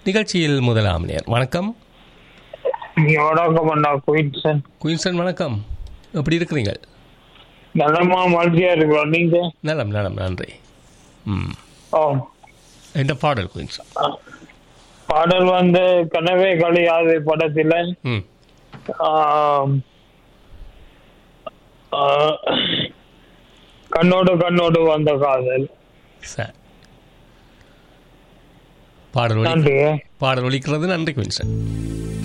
நிகழ்ச்சியில் முதலாம் நேர் வணக்கம் வணக்கம் அண்ணா குயின்சன் குயின்சன் வணக்கம் எப்படி இருக்கிறீங்க நலமா மகிழ்ச்சியா இருக்கிறோம் நீங்க நலம் நலம் நன்றி ம் ஓ என்ன பாடல் குயின்சன் பாடல் வந்து கனவே கழியாது படத்துல ம் ஆம், ஆ, கண்ணோடு கண்ணோடு வந்த காதல் சார் பாடல் ஒலி நன்றி பாடல் ஒலிக்கிறது நன்றி குயின்சன்